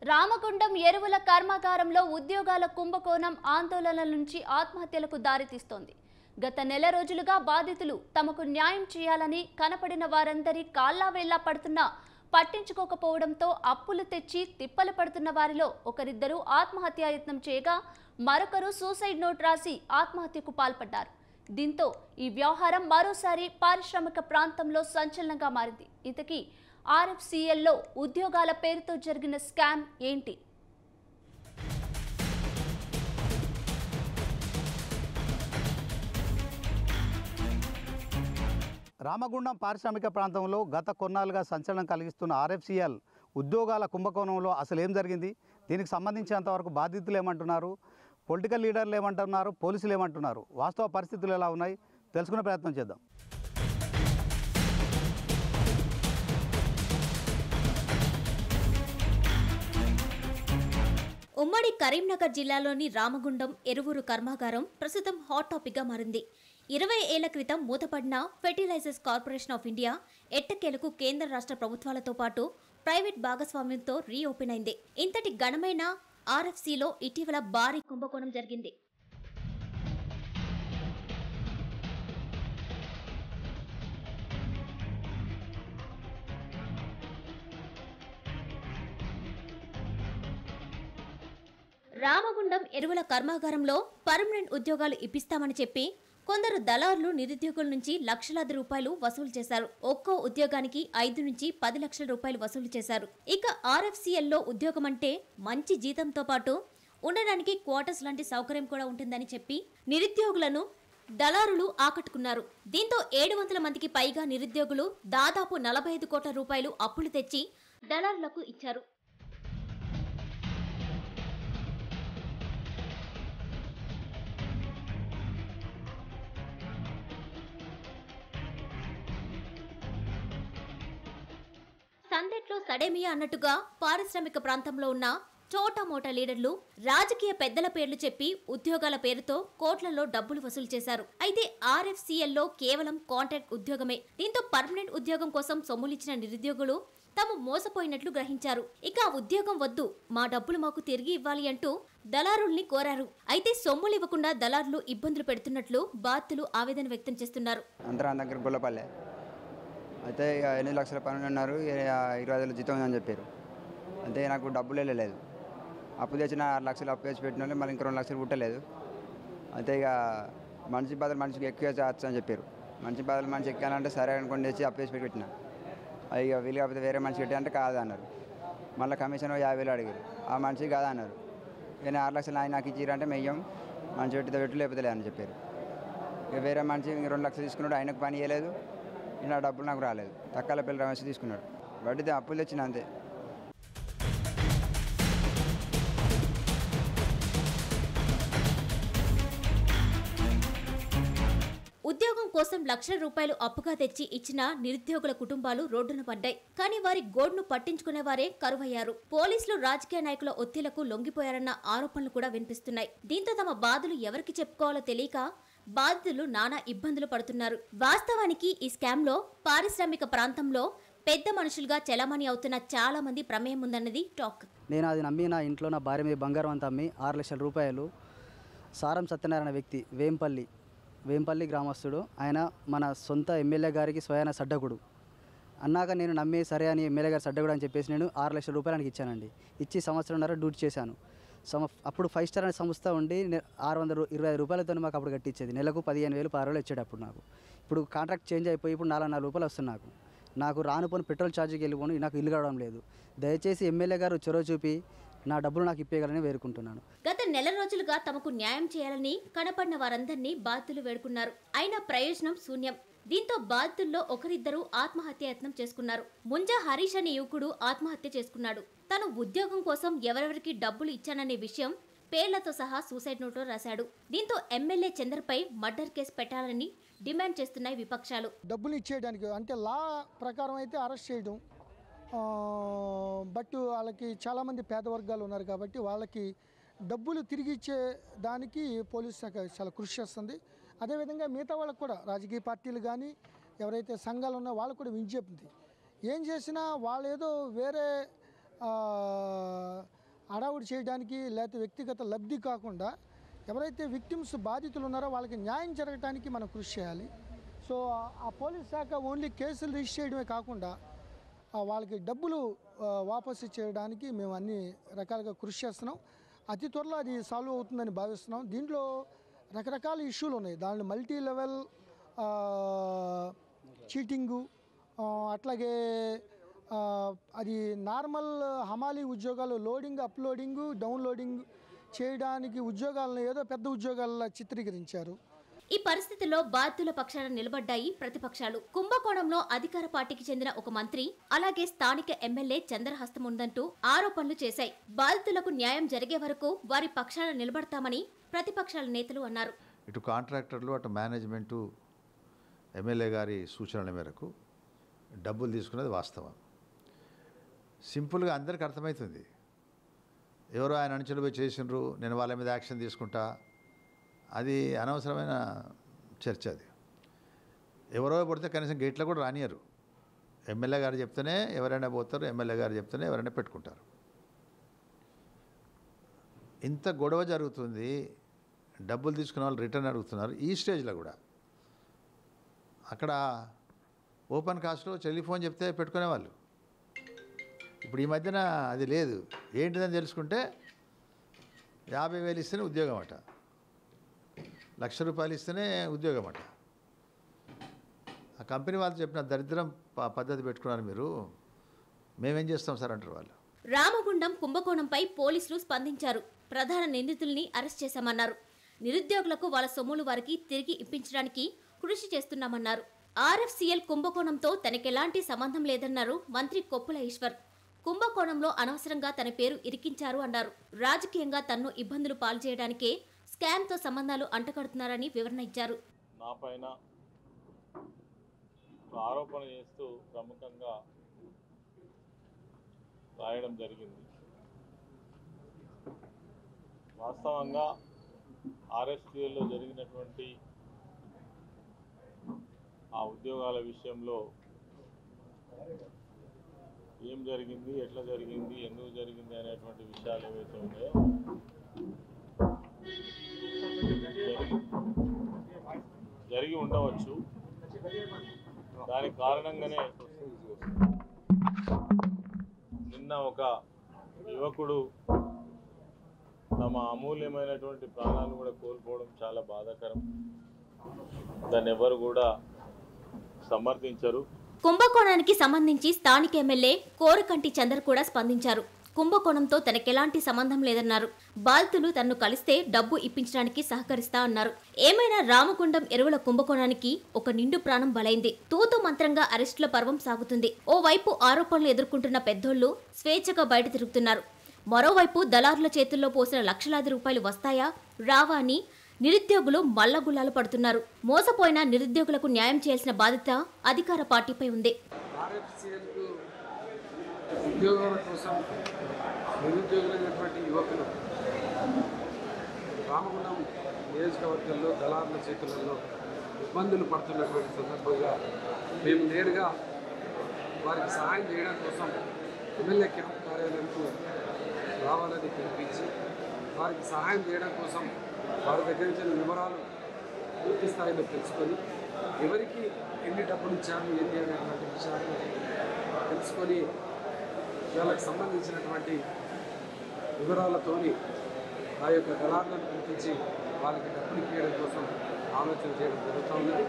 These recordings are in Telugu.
రామగుండం ఎరువుల కర్మాగారంలో ఉద్యోగాల కుంభకోణం ఆందోళనల నుంచి ఆత్మహత్యలకు దారితీస్తోంది గత నెల రోజులుగా బాధితులు తమకు న్యాయం చేయాలని కనపడిన వారందరి కాళ్ళా వేళ్లా పడుతున్నా పట్టించుకోకపోవడంతో అప్పులు తెచ్చి తిప్పలు పడుతున్న వారిలో ఒకరిద్దరు ఆత్మహత్యాయత్నం చేయగా మరొకరు సూసైడ్ నోట్ రాసి ఆత్మహత్యకు పాల్పడ్డారు దీంతో ఈ వ్యవహారం మరోసారి పారిశ్రామిక ప్రాంతంలో సంచలనంగా మారింది ఇంతకీ ఆర్ఎఫ్సిఎల్లో ఉద్యోగాల పేరుతో జరిగిన స్కామ్ ఏంటి రామగుండం పారిశ్రామిక ప్రాంతంలో గత కొన్నాళ్ళుగా సంచలనం కలిగిస్తున్న ఆర్ఎఫ్సిఎల్ ఉద్యోగాల కుంభకోణంలో అసలు ఏం జరిగింది దీనికి సంబంధించినంతవరకు బాధితులు ఏమంటున్నారు పొలిటికల్ లీడర్లు ఏమంటున్నారు పోలీసులు ఏమంటున్నారు వాస్తవ పరిస్థితులు ఎలా ఉన్నాయి తెలుసుకునే ప్రయత్నం చేద్దాం ఉమ్మడి కరీంనగర్ జిల్లాలోని రామగుండం ఎరువురు కర్మాగారం ప్రస్తుతం హాట్ టాపిక్ గా మారింది ఇరవై ఏళ్ల క్రితం మూతపడిన ఫెర్టిలైజర్స్ కార్పొరేషన్ ఆఫ్ ఇండియా ఎట్టకేలకు కేంద్ర రాష్ట్ర ప్రభుత్వాలతో పాటు ప్రైవేట్ భాగస్వామ్యంతో రీఓపెన్ అయింది ఇంతటి ఘనమైన ఆర్ఎఫ్సిలో ఇటీవల భారీ కుంభకోణం జరిగింది రామగుండం ఎరువుల కర్మాగారంలో పర్మనెంట్ ఉద్యోగాలు ఇప్పిస్తామని చెప్పి కొందరు దళారులు నిరుద్యోగుల నుంచి లక్షలాది రూపాయలు వసూలు చేశారు ఒక్కో ఉద్యోగానికి ఐదు నుంచి పది లక్షల రూపాయలు వసూలు చేశారు ఇక ఆర్ఎఫ్సిఎల్లో ఉద్యోగం అంటే మంచి జీతంతో పాటు ఉండడానికి క్వార్టర్స్ లాంటి సౌకర్యం కూడా ఉంటుందని చెప్పి నిరుద్యోగులను దళారులు ఆకట్టుకున్నారు దీంతో ఏడు వందల మందికి పైగా నిరుద్యోగులు దాదాపు నలభై ఐదు కోట్ల రూపాయలు అప్పులు తెచ్చి దళారులకు ఇచ్చారు సందెట్లో సడేమియా అన్నట్టుగా పారిశ్రామిక ప్రాంతంలో ఉన్న చోటా మోటా లీడర్లు రాజకీయ పెద్దల పేర్లు చెప్పి ఉద్యోగాల పేరుతో కోట్లలో డబ్బులు వసూలు చేశారు అయితే ఆర్ఎఫ్సిఎల్లో కేవలం కాంట్రాక్ట్ ఉద్యోగమే దీంతో పర్మనెంట్ ఉద్యోగం కోసం సొమ్ములిచ్చిన నిరుద్యోగులు తాము మోసపోయినట్లు గ్రహించారు ఇక ఆ ఉద్యోగం వద్దు మా డబ్బులు మాకు తిరిగి ఇవ్వాలి అంటూ దళారుల్ని కోరారు అయితే సొమ్ములు ఇవ్వకుండా దళారులు ఇబ్బందులు పెడుతున్నట్లు బాధితులు ఆవేదన వ్యక్తం చేస్తున్నారు అంతరాన్ దగ్గర గొల్లపల్లె అయితే ఇక ఎనిమిది లక్షల పని ఉన్నారు ఇక ఇరవై ఐదు వేలు జీతం ఉందని చెప్పారు అంతే నాకు డబ్బులు వెళ్ళలేదు అప్పు తెచ్చిన ఆరు లక్షలు అప్పు తెచ్చి పెట్టిన వాళ్ళు మళ్ళీ ఇంకో రెండు లక్షలు పుట్టలేదు అయితే ఇక మనిషి బదులు మనిషికి ఎక్కువ చేయొచ్చు అని చెప్పారు మనిషి బదులు మనిషి ఎక్కాలంటే సరే అనుకోండి తెచ్చి అప్పు తెచ్చి పెట్టి పెట్టిన అది ఇక వీలు కాకపోతే వేరే మనిషి పెట్టి అంటే కాదు అన్నారు మళ్ళీ కమిషన్ ఓ యాభై వేలు అడిగారు ఆ మనిషి కాదు అన్నారు ఇక నేను ఆరు లక్షలు ఆయన నాకు ఇచ్చిరంటే మెయ్యం మనిషి పెట్టితే పెట్టు లేకపోతే లేదని చెప్పారు ఇక వేరే మనిషి ఇంక రెండు లక్షలు తీసుకున్నాడు ఆయనకు పని ఇవ్వలేదు ఇలా డబ్బులు నాకు రాలేదు తక్కల పిల్లలు రమేష్ తీసుకున్నాడు వడ్డీతే అప్పులు తెచ్చిన అంతే ఉద్యోగం కోసం లక్షల రూపాయలు అప్పుగా తెచ్చి ఇచ్చిన నిరుద్యోగుల కుటుంబాలు రోడ్డున పడ్డాయి కానీ వారి గోడ్ను పట్టించుకునేవారే కరువయ్యారు పోలీసులు రాజకీయ నాయకుల ఒత్తిళ్లకు లొంగిపోయారన్న ఆరోపణలు కూడా వినిపిస్తున్నాయి దీంతో తమ బాధలు ఎవరికి చెప్పుకోవాలో తెలియక బాధితులు నానా ఇబ్బందులు పడుతున్నారు వాస్తవానికి ఈ స్కామ్ లో పారిశ్రామిక ప్రాంతంలో పెద్ద మనుషులుగా చెలామణి అవుతున్న చాలా మంది ప్రమేయం ఉందన్నది టాక్ నేను అది నమ్మి నా ఇంట్లో నా భార్య మీద బంగారం అంతా అమ్మి ఆరు లక్షల రూపాయలు సారం సత్యనారాయణ వ్యక్తి వేంపల్లి వేంపల్లి గ్రామస్తుడు ఆయన మన సొంత ఎమ్మెల్యే గారికి స్వయాన సడ్డకుడు అన్నాక నేను నమ్మి సరే అని ఎమ్మెల్యే గారు సడ్డకుడు అని చెప్పేసి నేను ఆరు లక్షల రూపాయలు ఆయనకి ఇచ్చానండి ఇచ్చి సంవత్సరంన్నర డ్యూటీ చేశాను సమ అప్పుడు ఫైవ్ స్టార్ అనే సంస్థ ఉండి నె- ఆరు వందల రూ- ఇరవై ఐదు రూపాయలతో మాకు అప్పుడు కట్టించేది నెలకు పదిహేను వేలు పది వేలు వచ్చేది అప్పుడు నాకు ఇప్పుడు కాంట్రాక్ట్ చేంజ్ అయిపోయి ఇప్పుడు నాలుగు నాలుగు రూపాయలు వస్తుంది నాకు నాకు రానుపోని పెట్రోల్ ఛార్జీకి వెళ్ళిపోను నాకు ఇల్లు కావడం లేదు దయచేసి ఎమ్మెల్యే గారు చొరవ చూపి నా డబ్బులు నాకు ఇప్పేయగలని వేరుకుంటున్నాను గత నెల రోజులుగా తమకు న్యాయం చేయాలని కనపడిన వారందరినీ బాధితులు వేడుకున్నారు అయినా ప్రయోజనం శూన్యం దీంతో బాధితుల్లో ఒకరిద్దరు ఆత్మహత్యాయత్నం చేసుకున్నారు ముంజా హరీష్ అనే యువకుడు ఆత్మహత్య చేసుకున్నాడు తను ఉద్యోగం కోసం ఎవరెవరికి డబ్బులు ఇచ్చాననే విషయం పేర్లతో సహా సూసైడ్ నోట్లో రాశాడు దీంతో ఎమ్మెల్యే చంద్రపై మర్డర్ కేసు పెట్టాలని డిమాండ్ చేస్తున్నాయి విపక్షాలు డబ్బులు ఇచ్చేయడానికి అంటే లా ప్రకారం అయితే అరెస్ట్ చేయడం ఆ, బట్ వాళ్ళకి చాలామంది పేద వర్గాలు ఉన్నారు కాబట్టి వాళ్ళకి డబ్బులు తిరిగి ఇచ్చే దానికి పోలీస్ శాఖ చాలా కృషి చేస్తుంది అదేవిధంగా మిగతా వాళ్ళకు కూడా రాజకీయ పార్టీలు కానీ ఎవరైతే సంఘాలు ఉన్నాయో వాళ్ళకు కూడా విజ్ఞప్తి ఏం చేసినా వాళ్ళు ఏదో వేరే ఆ, హడావుడి చేయడానికి లేకపోతే వ్యక్తిగత లబ్ధి కాకుండా ఎవరైతే విక్టిమ్స్ బాధితులు ఉన్నారో వాళ్ళకి న్యాయం జరగడానికి మనం కృషి చేయాలి సో ఆ- ఆ పోలీస్ శాఖ ఓన్లీ కేసులు రిజిస్టర్ చేయడమే కాకుండా ఆ వాళ్ళకి డబ్బులు ఆ, వాపసు చేయడానికి మేము అన్ని రకాలుగా కృషి చేస్తున్నాం అతి త్వరలో అది సాల్వ్ అవుతుందని భావిస్తున్నాం దీంట్లో రకరకాల ఇష్యూలు ఉన్నాయి దాంట్లో మల్టీ లెవెల్ చీటింగు ఆ, అట్లాగే ఆ, అది నార్మల్ హమాలీ ఉద్యోగాలు లోడింగ్ అప్లోడింగ్ డౌన్లోడింగ్ చేయడానికి ఉద్యోగాలను ఏదో పెద్ద ఉద్యోగాల్లో చిత్రీకరించారు ఈ పరిస్థితుల్లో బాధితుల పక్షాన నిలబడ్డాయి ప్రతిపక్షాలు కుంభకోణంలో అధికార పార్టీకి చెందిన ఒక మంత్రి అలాగే స్థానిక ఎమ్మెల్యే చంద్రహస్తం ఉందంటూ ఆరోపణలు చేశాయి బాధితులకు న్యాయం జరిగే వరకు వారి పక్షాన నిలబడతామని ప్రతిపక్షాల నేతలు అన్నారు ఇటు కాంట్రాక్టర్లు అటు మేనేజ్మెంటు ఎమ్మెల్యే గారి సూచనల మేరకు డబ్బులు తీసుకున్నది వాస్తవం సింపుల్గా అందరికీ అర్థమవుతుంది ఎవరో ఆయన అంచులు పోయి చేసిండ్రు నేను వాళ్ళ మీద యాక్షన్ తీసుకుంటా అది అనవసరమైన చర్చ అది ఎవరో పడితే కనీసం గేట్లో కూడా రానియరు ఎమ్మెల్యే గారు చెప్తేనే ఎవరైనా పోతారు ఎమ్మెల్యే గారు చెప్తేనే ఎవరైనా పెట్టుకుంటారు ఇంత గొడవ జరుగుతుంది డబ్బులు తీసుకున్న వాళ్ళు రిటర్న్ అడుగుతున్నారు ఈ స్టేజ్లో కూడా అక్కడ ఓపెన్ కాస్ట్లో టెలిఫోన్ చెప్తే పెట్టుకునేవాళ్ళు ఇప్పుడు ఈ మధ్యన అది లేదు ఏంటిదని తెలుసుకుంటే యాభై వేలు ఇస్తేనే ఉద్యోగం అట లక్ష రూపాయలు ఇస్తేనే ఉద్యోగం అట ఆ కంపెనీ వాళ్ళు చెప్పిన దరిద్రం ప- పద్ధతి పెట్టుకున్నారు మీరు మేమేం చేస్తాం సార్ అంటారు వాళ్ళు రామగుండం కుంభకోణంపై పోలీసులు స్పందించారు ప్రధాన నిందితుల్ని అరెస్ట్ చేశామన్నారు నిరుద్యోగులకు వాళ్ళ సొమ్ములు వారికి తిరిగి ఇప్పించడానికి కృషి చేస్తున్నామన్నారు ఆర్ఎఫ్సిఎల్ కుంభకోణంతో తనకెలాంటి సంబంధం లేదన్నారు మంత్రి కొప్పుల ఈశ్వర్ కుంభకోణంలో అనవసరంగా తన పేరు ఇరికించారు అన్నారు రాజకీయంగా తన్ను ఇబ్బందులు పాలు చేయడానికే స్కామ్తో సంబంధాలు అంటగడుతున్నారని వివరణ ఇచ్చారు నా పైన ఒక ఆరోపణ చేస్తూ ప్రముఖంగా రాయడం జరిగింది వాస్తవంగా ఆర్ఎస్టీఏలో జరిగినటువంటి ఆ ఉద్యోగాల విషయంలో ఏం జరిగింది ఎట్లా జరిగింది ఎందుకు జరిగింది అనేటువంటి విషయాలు ఏవైతే ఉన్నాయో జరిగి- జరిగి ఉండవచ్చు దానికి కారణంగానే నిన్న ఒక యువకుడు తమ అమూల్యమైనటువంటి ప్రాణాలు కూడా కోల్పోవడం చాలా బాధాకరం దాన్ని ఎవరు కూడా సమర్థించరు కుంభకోణానికి సంబంధించి స్థానిక ఎమ్మెల్యే కోరకంటి చందర్ కూడా స్పందించారు కుంభకోణంతో తనకెలాంటి సంబంధం లేదన్నారు బాధితులు తన్ను కలిస్తే డబ్బు ఇప్పించడానికి సహకరిస్తా అన్నారు ఏమైనా రామగుండం ఎరువుల కుంభకోణానికి ఒక నిండు ప్రాణం బలైంది తూతు మంత్రంగా అరెస్టుల పర్వం సాగుతుంది ఓవైపు ఆరోపణలు ఎదుర్కొంటున్న పెద్దోళ్లు స్వేచ్ఛగా బయట తిరుగుతున్నారు మరోవైపు దళారుల చేతుల్లో పోసిన లక్షలాది రూపాయలు వస్తాయా రావా అని నిరుద్యోగులు మల్లగుల్లాలు పడుతున్నారు మోసపోయిన నిరుద్యోగులకు న్యాయం చేయాల్సిన బాధ్యత అధికార పార్టీపై ఉంది ఆర్ఎఫ్సిఎల్కు ఉద్యోగాల కోసం నిరుద్యోగులైనటువంటి యువకులు రామగుండం నియోజకవర్గంలో దళారుల చేతులలో ఇబ్బందులు పడుతున్నటువంటి సందర్భంగా మేము నేరుగా వారికి సహాయం చేయడం కోసం ఎమ్మెల్యే క్యాంప్ కార్యాలయంకు రావాలని పిలిపించి వారికి సహాయం చేయడం కోసం వారి దగ్గర నుంచి వివరాలు పూర్తి స్థాయిలో తెలుసుకొని ఎవరికి ఎన్ని డబ్బులు ఇచ్చారు ఏంటి అనేటువంటి విషయాన్ని తెలుసుకొని వాళ్ళకి సంబంధించినటువంటి వివరాలతోని ఆ యొక్క దళారులను పిలిపించి వాళ్ళకి డబ్బులు ఇప్పించడం కోసం ఆలోచన చేయడం జరుగుతూ ఉన్నది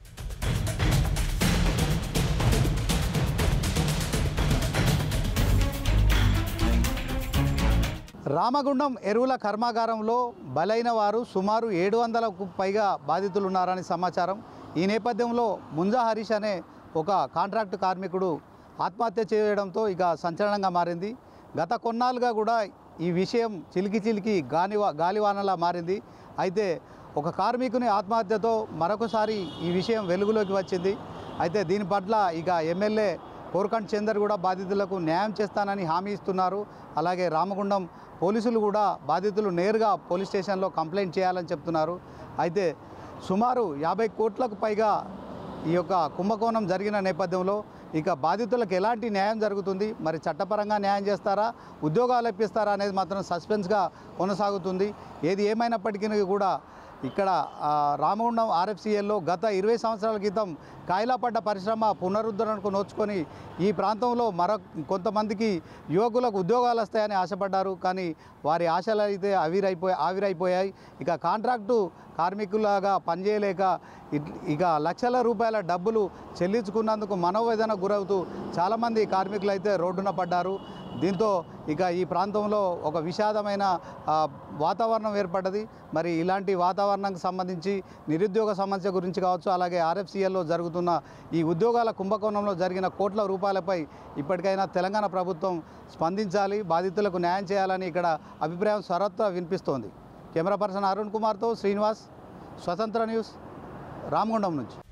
రామగుండం ఎరువుల కర్మాగారంలో బలైన వారు సుమారు ఏడు వందలకు పైగా బాధితులు ఉన్నారని సమాచారం ఈ నేపథ్యంలో ముంజా హరీష్ అనే ఒక కాంట్రాక్టు కార్మికుడు ఆత్మహత్య చేయడంతో ఇక సంచలనంగా మారింది గత కొన్నాళ్ళుగా కూడా ఈ విషయం చిలికి చిలికి గాలివా గాలివానలా మారింది అయితే ఒక కార్మికుని ఆత్మహత్యతో మరొకసారి ఈ విషయం వెలుగులోకి వచ్చింది అయితే దీని పట్ల ఇక ఎమ్మెల్యే కోరకంట్ చందర్ కూడా బాధితులకు న్యాయం చేస్తానని హామీ ఇస్తున్నారు అలాగే రామగుండం పోలీసులు కూడా బాధితులు నేరుగా పోలీస్ స్టేషన్లో కంప్లైంట్ చేయాలని చెప్తున్నారు అయితే సుమారు యాభై కోట్లకు పైగా ఈ యొక్క కుంభకోణం జరిగిన నేపథ్యంలో ఇక బాధితులకు ఎలాంటి న్యాయం జరుగుతుంది మరి చట్టపరంగా న్యాయం చేస్తారా ఉద్యోగాలు ఇప్పిస్తారా అనేది మాత్రం సస్పెన్స్గా కొనసాగుతుంది ఏది ఏమైనప్పటికీ కూడా ఇక్కడ ఆ, రామగుండం ఆర్ఎఫ్సిఎల్లో గత ఇరవై సంవత్సరాల క్రితం కాయలాపడ్డ పరిశ్రమ పునరుద్ధరణకు నోచుకొని ఈ ప్రాంతంలో మరో కొంతమందికి యువకులకు ఉద్యోగాలు వస్తాయని ఆశపడ్డారు కానీ వారి ఆశలు అయితే ఆవిరైపోయి ఆవిరైపోయాయి ఇక కాంట్రాక్టు కార్మికులాగా పనిచేయలేక ఇట్- ఇక లక్షల రూపాయల డబ్బులు చెల్లించుకున్నందుకు మనోవేదన గురవుతూ చాలామంది కార్మికులు అయితే రోడ్డున పడ్డారు దీంతో ఇక ఈ ప్రాంతంలో ఒక విషాదమైన ఆ, వాతావరణం ఏర్పడ్డది మరి ఇలాంటి వాతావరణానికి సంబంధించి నిరుద్యోగ సమస్య గురించి కావచ్చు అలాగే ఆర్ఎఫ్సిఎల్లో జరుగుతున్న ఈ ఉద్యోగాల కుంభకోణంలో జరిగిన కోట్ల రూపాయలపై ఇప్పటికైనా తెలంగాణ ప్రభుత్వం స్పందించాలి బాధితులకు న్యాయం చేయాలని ఇక్కడ అభిప్రాయం స్వరత్వ వినిపిస్తోంది కెమెరా పర్సన్ అరుణ్ కుమార్తో శ్రీనివాస్ స్వతంత్ర న్యూస్ రామగుండం నుంచి